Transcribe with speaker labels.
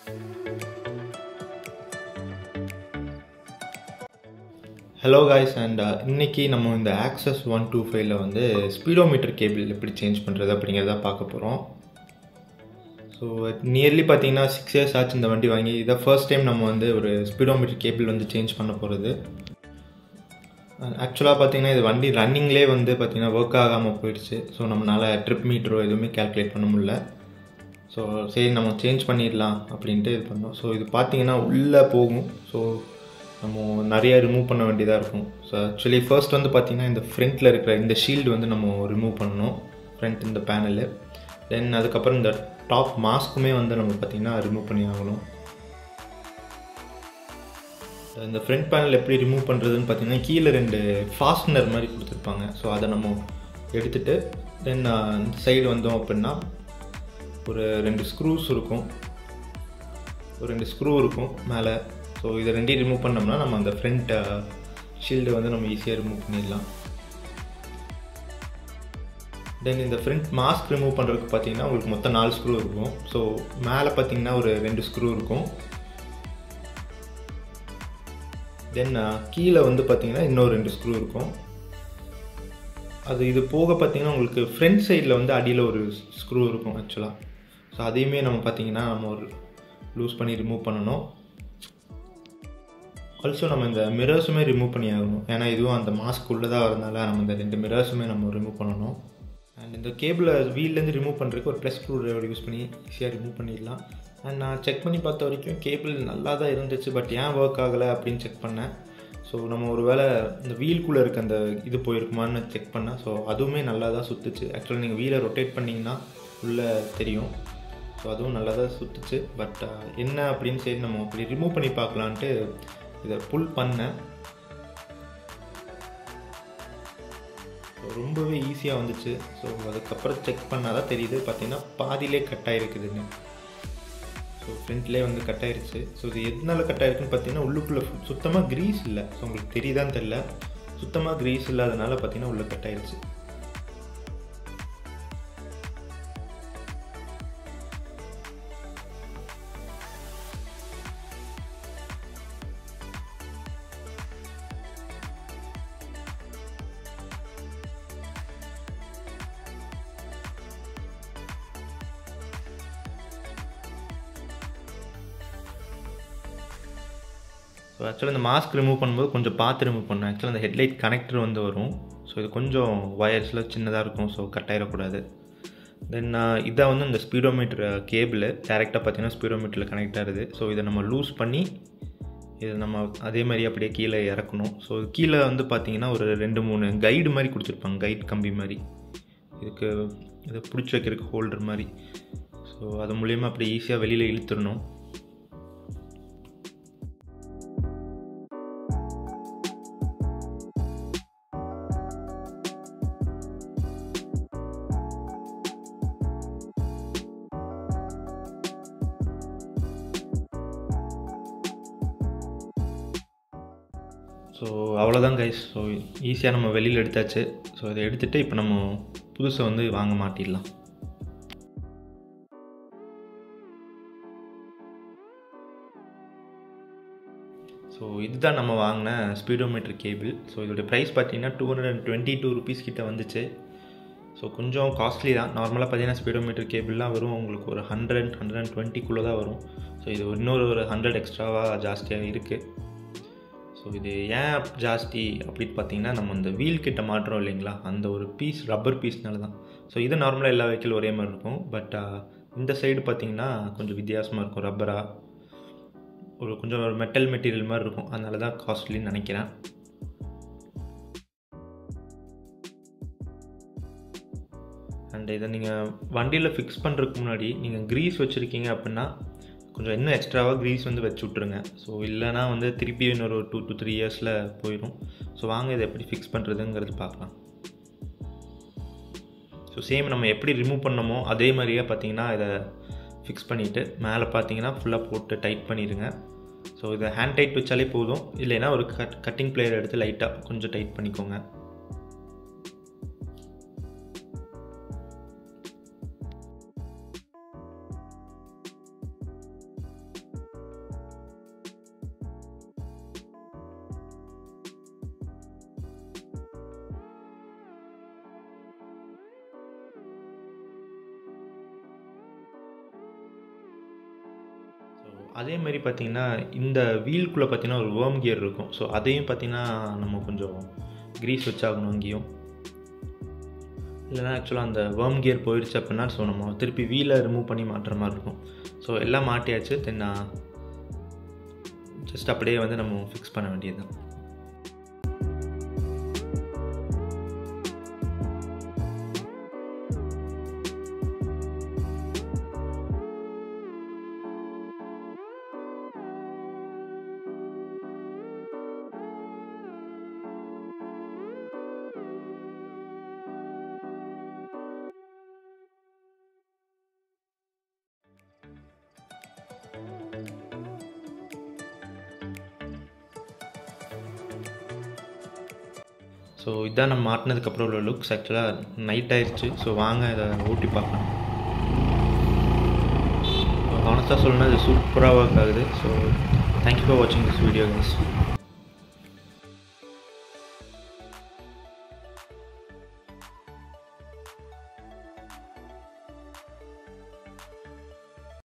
Speaker 1: hello guys and இன்னைக்கு நம்ம இந்த ஆக்சஸ் ஒன் டூ ஃபைவ்ல வந்து ஸ்பீடோமீட்டர் கேபிள் எப்படி சேஞ்ச் பண்ணுறது அப்படிங்கிறத பார்க்க போகிறோம் ஸோ நியர்லி பார்த்தீங்கன்னா சிக்ஸ் இயர்ஸ் ஆச்சு இந்த வண்டி வாங்கி இதை ஃபர்ஸ்ட் டைம் நம்ம வந்து ஒரு ஸ்பீடோமீட்டர் கேபிள் வந்து சேஞ்ச் பண்ண போகிறது ஆக்சுவலாக பார்த்தீங்கன்னா இது வண்டி ரன்னிங்லேயே வந்து பார்த்தீங்கன்னா ஒர்க் ஆகாமல் போயிடுச்சு ஸோ நம்மளால் ட்ரிப் மீட்டரோ எதுவுமே கேல்குலேட் பண்ண முடியல ஸோ சரி நம்ம சேஞ்ச் பண்ணிடலாம் அப்படின்ட்டு இது பண்ணோம் ஸோ இது பார்த்தீங்கன்னா உள்ளே போகும் ஸோ நம்ம நிறைய ரிமூவ் பண்ண வேண்டியதாக இருக்கும் ஸோ ஆக்சுவலி ஃபர்ஸ்ட் வந்து பார்த்திங்கன்னா இந்த ஃப்ரண்ட்டில் இருக்கிற இந்த ஷீல்டு வந்து நம்ம ரிமூவ் பண்ணணும் ஃப்ரண்ட் இந்த பேனலு தென் அதுக்கப்புறம் இந்த டாப் மாஸ்க்குமே வந்து நம்ம பார்த்திங்கன்னா ரிமூவ் பண்ணி ஆகணும் இந்த ஃப்ரண்ட் பேனல் எப்படி ரிமூவ் பண்ணுறதுன்னு பார்த்தீங்கன்னா கீழே ரெண்டு ஃபாஸ்ட்னர் மாதிரி கொடுத்துருப்பாங்க ஸோ அதை நம்ம எடுத்துகிட்டு தென் இந்த சைடு வந்தோம் அப்படின்னா ஒரு ரெண்டு ஸ்க்ரூஸ் இருக்கும் ஒரு ரெண்டு ஸ்க்ரூ இருக்கும் மேலே ஸோ இதை ரெண்டையும் ரிமூவ் பண்ணோம்னா நம்ம அந்த ஃப்ரண்ட் ஷீல்டு வந்து நம்ம ஈஸியாக ரிமூவ் பண்ணிடலாம் தென் இந்த ஃப்ரண்ட் மாஸ்க் ரிமூவ் பண்ணுறதுக்கு பார்த்தீங்கன்னா உங்களுக்கு மொத்தம் நாலு ஸ்க்ரூ இருக்கும் ஸோ மேலே பார்த்தீங்கன்னா ஒரு ரெண்டு ஸ்க்ரூ இருக்கும் தென் கீழே வந்து பார்த்தீங்கன்னா இன்னொரு ரெண்டு ஸ்க்ரூ இருக்கும் அது இது போக பார்த்தீங்கன்னா உங்களுக்கு ஃப்ரண்ட் சைடில் வந்து அடியில் ஒரு ஸ்க்ரூ இருக்கும் ஆக்சுவலாக ஸோ அதையுமே நம்ம பார்த்தீங்கன்னா நம்ம ஒரு லூஸ் பண்ணி ரிமூவ் பண்ணணும் ஆல்சோ நம்ம இந்த மிரர்ஸுமே ரிமூவ் பண்ணி ஆகணும் ஏன்னா இதுவும் அந்த மாஸ்க் உள்ளதாக வரதுனால நம்ம இந்த ரெண்டு மிரர்ஸுமே நம்ம ரிமூவ் பண்ணணும் அண்ட் இந்த கேபிளை வீல்லேருந்து ரிமூவ் பண்ணுறதுக்கு ஒரு ப்ளஸ் ஸ்க்ரூ ட்ரைவர் யூஸ் பண்ணி ஈஸியாக ரிமூவ் பண்ணிடலாம் அண்ட் நான் செக் பண்ணி பார்த்த வரைக்கும் கேபிள் நல்லா தான் இருந்துச்சு பட் ஏன் ஒர்க் ஆகலை அப்படின்னு செக் பண்ணேன் ஸோ நம்ம ஒரு வேளை இந்த வீல்குள்ளே இருக்க அந்த இது போயிருக்குமான்னு செக் பண்ணேன் ஸோ அதுவுமே நல்லா தான் சுற்றுச்சு ஆக்சுவலாக நீங்கள் வீலை ரொட்டேட் பண்ணிங்கன்னா உள்ளே தெரியும் ஸோ அதுவும் நல்லா தான் சுற்றுச்சு பட் என்ன அப்படின்னு சரி நம்ம அப்படி ரிமூவ் பண்ணி பார்க்கலான்ட்டு இதை புல் பண்ணேன் ரொம்பவே ஈஸியாக வந்துச்சு ஸோ அதுக்கப்புறம் செக் பண்ணால் தான் தெரியுது பார்த்தீங்கன்னா பாதியிலே கட் ஆகிருக்குதுன்னு ஸோ ஃப்ரண்ட்லேயே வந்து கட் ஆயிருச்சு ஸோ இது எதனால கட் ஆயிருக்குன்னு பார்த்தீங்கன்னா உள்ளுக்குள்ளே சுத்தமாக க்ரீஸ் இல்லை ஸோ உங்களுக்கு தெரியுதான்னு தெரில சுத்தமாக க்ரீஸ் இல்லாதனால பார்த்தீங்கன்னா உள்ளே கட் ஆயிருச்சு ஸோ ஆக்சுவலாக இந்த மாஸ்க் ரிமூவ் பண்ணும்போது கொஞ்சம் பார்த்து ரிமூவ் பண்ணணும் ஆக்சுவலாக அந்த ஹெட்லைட் கனெக்டர் வந்து வரும் ஸோ இது கொஞ்சம் வயர்ஸில் சின்னதாக இருக்கும் ஸோ கட் ஆகிடக்கூடாது தென் இதை வந்து இந்த ஸ்பீடோமீட்டர் கேபிள் டேரெக்டாக பார்த்தீங்கன்னா ஸ்பீடோமீட்டரில் கனெக்ட் ஆகுது ஸோ இதை நம்ம லூஸ் பண்ணி இதை நம்ம அதே மாதிரி அப்படியே கீழே இறக்கணும் ஸோ கீழே வந்து பார்த்தீங்கன்னா ஒரு ரெண்டு மூணு கைடு மாதிரி கொடுத்துருப்பாங்க கைட் கம்பி மாதிரி இதுக்கு இதை பிடிச்சி வைக்கிறதுக்கு ஹோல்டர் மாதிரி ஸோ அது மூலயமா அப்படி ஈஸியாக வெளியில் இழுத்துடணும் ஸோ அவ்வளோதான் கைஸ் ஸோ ஈஸியாக நம்ம வெளியில் எடுத்தாச்சு ஸோ இதை எடுத்துகிட்டு இப்போ நம்ம புதுசை வந்து வாங்க மாட்டிடலாம் ஸோ இதுதான் நம்ம வாங்கின ஸ்பீடோமீட்டர் கேபிள் ஸோ இதோடைய ப்ரைஸ் பார்த்தீங்கன்னா two hundred and twenty two rupees கிட்ட வந்துச்சு ஸோ கொஞ்சம் காஸ்ட்லி தான் நார்மலாக பார்த்தீங்கன்னா ஸ்பீடோமீட்டர் கேபிள்லாம் வரும் உங்களுக்கு ஒரு ஹண்ட்ரட் ஹண்ட்ரட் அண்ட் டுவெண்ட்டிக்குள்ளே தான் வரும் ஸோ இது இன்னொரு ஒரு ஹண்ட்ரட் எக்ஸ்ட்ராவாக ஜாஸ்தியாக இருக்குது ஸோ இது ஏன் ஜாஸ்தி அப்படின்னு பார்த்தீங்கன்னா நம்ம இந்த வீல் கிட்ட மாட்டுறோம் இல்லைங்களா அந்த ஒரு பீஸ் ரப்பர் பீஸ்னால தான் ஸோ இது நார்மலாக எல்லா வெஹிக்கிள் ஒரே மாதிரி இருக்கும் பட் இந்த சைடு பார்த்தீங்கன்னா கொஞ்சம் வித்தியாசமாக இருக்கும் ரப்பராக ஒரு கொஞ்சம் ஒரு மெட்டல் மெட்டீரியல் மாதிரி இருக்கும் அதனால தான் காஸ்ட்லின்னு நினைக்கிறேன் அண்ட் இதை நீங்கள் வண்டியில் ஃபிக்ஸ் பண்ணுறதுக்கு முன்னாடி நீங்கள் க்ரீஸ் வச்சுருக்கீங்க அப்படின்னா கொஞ்சம் இன்னும் எக்ஸ்ட்ராவாக க்ரீஸ் வந்து வச்சு விட்ருங்க ஸோ இல்லைனா வந்து திருப்பி இன்னொரு டூ டு த்ரீ இயர்ஸில் போயிடும் ஸோ வாங்க இதை எப்படி ஃபிக்ஸ் பண்ணுறதுங்கிறது பார்க்கலாம் ஸோ சேம் நம்ம எப்படி ரிமூவ் பண்ணமோ அதே மாதிரியே பார்த்தீங்கன்னா இதை ஃபிக்ஸ் பண்ணிவிட்டு மேலே பார்த்தீங்கன்னா ஃபுல்லாக போட்டு டைட் பண்ணிடுங்க ஸோ இதை ஹேண்ட் டைட் வச்சாலே போதும் இல்லைன்னா ஒரு கட் கட்டிங் பிளேயர் எடுத்து லைட்டாக கொஞ்சம் டைட் பண்ணிக்கோங்க அதே மாதிரி பார்த்தீங்கன்னா இந்த வீல்குள்ளே பார்த்தீங்கன்னா ஒரு வேர்ம் கியர் இருக்கும் ஸோ அதையும் பார்த்தீங்கன்னா நம்ம கொஞ்சம் க்ரீஸ் வச்சாகணும் அங்கேயும் இல்லைனா ஆக்சுவலாக அந்த வேர்ம் கியர் போயிடுச்சு அப்படின்னா ஸோ நம்ம திருப்பி வீலை ரிமூவ் பண்ணி மாட்டுற மாதிரி இருக்கும் ஸோ எல்லாம் மாட்டியாச்சு தென் ஜஸ்ட் அப்படியே வந்து நம்ம ஃபிக்ஸ் பண்ண வேண்டியது தான் ஸோ இதான் நம்ம மாட்டினதுக்கப்புறம் உள்ள லுக்ஸ் ஆக்சுவலாக நைட் ஆயிடுச்சு ஸோ வாங்க இதை ஊட்டி பார்க்கலாம் ஹானஸ்ட்டாக சொல்லணும்னா இது சூப்பராக ஒர்க் ஆகுது ஸோ தேங்க்யூ ஃபார் வாட்சிங் திஸ் வீடியோ கைஸ்